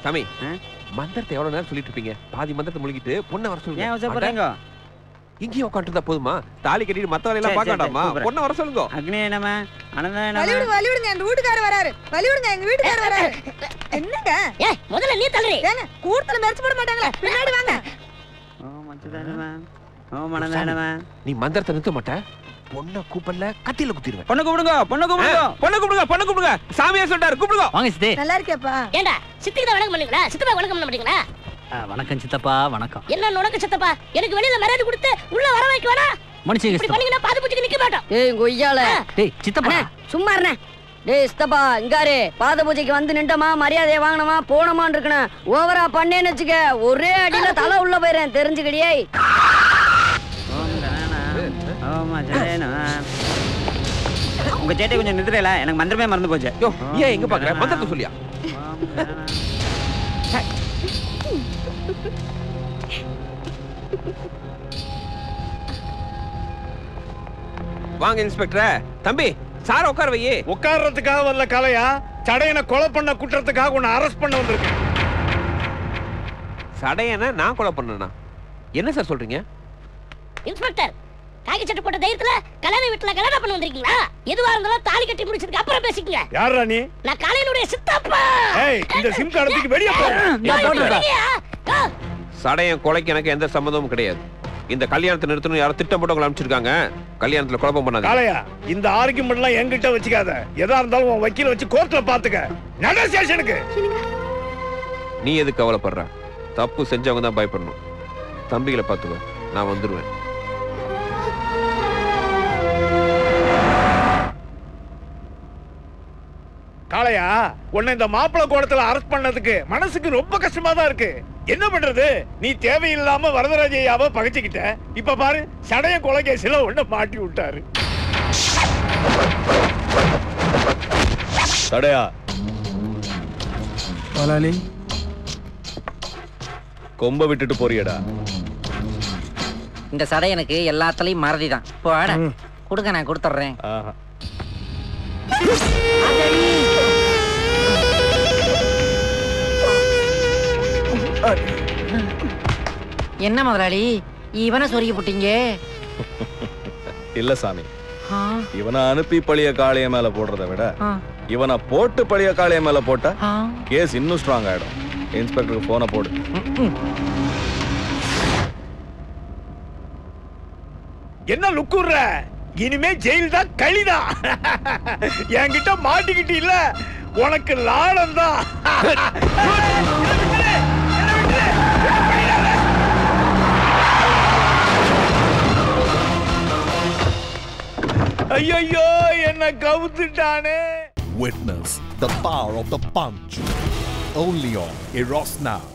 சாமி ஆ? மந்திரத்தை எவ்வளவு நேரம் சொல்லிட்டு இருப்பீங்க பாதி மந்திரத்தை முழுகிட்டு பொண்ணை வர ஏன் சொல்லுங்க அவசரப்படுறீங்க இங்கேயும் உட்காந்துருந்தா போதுமா தாலி கட்டிட்டு மத்த வேலையெல்லாம் சரி, பார்க்க சரி, வேண்டாமா கூப்பிடுறேன். பொண்ணை வர சொல்லுங்க அக்னி நம அனந்த வழி நம விடுங்க வழி விடுங்க எங்க வீட்டுக்காரர் வராரு வழி விடுங்க எங்க வீட்டுக்காரர் வராரு என்னங்க ஏ முதல்ல நீ தள்ளுறி ஏங்க கூட்டத்துல மறைச்சு போட மாட்டாங்களே பின்னாடி வாங்க ஓம் அச்சுதாய நம ஓம் அனந்த நம நீ மந்திரத்தை நிறுத்த மாட்ட பொண்ணை கூப்பிடல கத்தியில குத்திடுவேன் பொண்ணு கூப்பிடுங்க பொண்ணு கூப்பிடுங்க பொண்ணை கூப்பிடுங்க பொண்ணை கூப்பிடுங்க சாமியா சொல்லிட்டாரு கூப்பிடுங்க வாங்க சித்தே நல்லா இருக்கியாப்பா ஏண்டா சித்திக்கு தான் வணக்கம் பண்ணுங்களா சித்தப்பா வணக்கம் பண்ண மாட்டீங்களா ஆ, வணக்கம் சித்தப்பா வணக்கம் என்ன உனக்கு சித்தப்பா எனக்கு வெளியில மரியாதை கொடுத்து உள்ள வர வைக்க வேணாம் மனுஷங்க இப்படி சித்தப்பா பண்ணீங்கன்னா பாது பூச்சிக்கு நிக்க மாட்டோம் ஏய் கொய்யால டேய் சித்தப்பா அண்ணே சும்மா இருண்ணே டேய் சித்தப்பா இங்காரு பாத பூஜைக்கு வந்து நின்றமா மரியாதையை வாங்கினமா போனமான்னு இருக்கணும் ஓவரா பண்ணேன்னு வச்சுக்க ஒரே அடியில தலை உள்ள போயிடுறேன் தெரிஞ்சுக்கடியே ஓம் கணானா ஓம் அச்சுதாய நம உங்க சேட்டை கொஞ்சம் நிறுத்துறல எனக்கு மந்திரமே மறந்து போச்சு யோ ஏன் எங்க பாக்குற மந்திரத்தை சொல்லியா ஓம் கணானா. வாங்க இன்ஸ்பெக்டர் தம்பி சார உட்கார வையே உட்கார்றதுக்காக வரல கலையா சடையனை கொலை பண்ண குற்றத்துக்காக உன்னை அரெஸ்ட் பண்ண வந்திருக்கேன் சடையனை நான் கொலை பண்ணனா என்ன சார் சொல்றீங்க இன்ஸ்பெக்டர் காக்கி சட்டை போட்ட தைரியத்துல கல்யாண வீட்டுல கல்யாணம் பண்ண வந்திருக்கீங்களா எதுவா இருந்தாலும் தாலி கட்டி முடிச்சதுக்கு அப்புறம் பேசிக்கங்க யாரா நீ நான் காலையினுடைய சித்தப்பா ஏய் இந்த சிம் கார்டுக்கு வெளியே போ நான் போட்டுறேன். இல்லையா? யோ, சடையன் கொலைக்கு எனக்கு எந்த சம்மந்தமும் கிடையாது இந்த கல்யாணத்தை நிறுத்தணும் யாரோ திட்டம் போட்டு உங்களை அனுப்பிச்சிருக்காங்க கல்யாணத்துல குழப்பம் பண்ணாங்க காளையா இந்த ஆர்குமெண்ட் எல்லாம் என்கிட்ட வச்சுக்காத எதா இருந்தாலும் உன் வக்கீல வச்சு கோர்ட்ல பாத்துக்க நட ஸ்டேஷனுக்கு நீ எதுக்கு கவலைப்படுற தப்பு செஞ்சவங்க தான் பயப்படணும் தம்பிகளை பார்த்துக்கோ நான் வந்துடுவேன் காளையா உன்னை இந்த மாப்பிள்ளை கோடத்துல அரெஸ்ட் பண்ணதுக்கு மனசுக்கு ரொம்ப கஷ்டமா தான் இருக்கு என்ன பண்றது நீ தேவையில்லாம வரதராஜையாவை பகைச்சுக்கிட்ட இப்ப பாரு சடைய கொலை கேஸ்ல உன்னை மாட்டி விட்டாரு தடையா முதலாளி கொம்ப விட்டுட்டு போறியடா இந்த சடை எனக்கு எல்லாத்துலயும் மறதி தான் போட கொடுங்க நான் கொடுத்துட்றேன் ஆஹா. என்ன முதலாளி இவனை சொருகி போட்டீங்க இல்ல சாமி இவனை அனுப்பி பழைய காளைய மேல போடுறத விட ஆ. இவனை போட்டு பழைய காளைய மேல போட்டா ஆ. கேஸ் இன்னும் ஸ்ட்ராங் ஆயிடும் இன்ஸ்பெக்டருக்கு போனை போடு என்ன லுக்குற இனிமே ஜெயில் தான் களிதான் என்கிட்ட மாட்டிக்கிட்டு இல்ல உனக்கு லாடம் தான் ஐயோ என்ன கவுத்துட்டானே Witness the power of the punch. Only on Eros Now.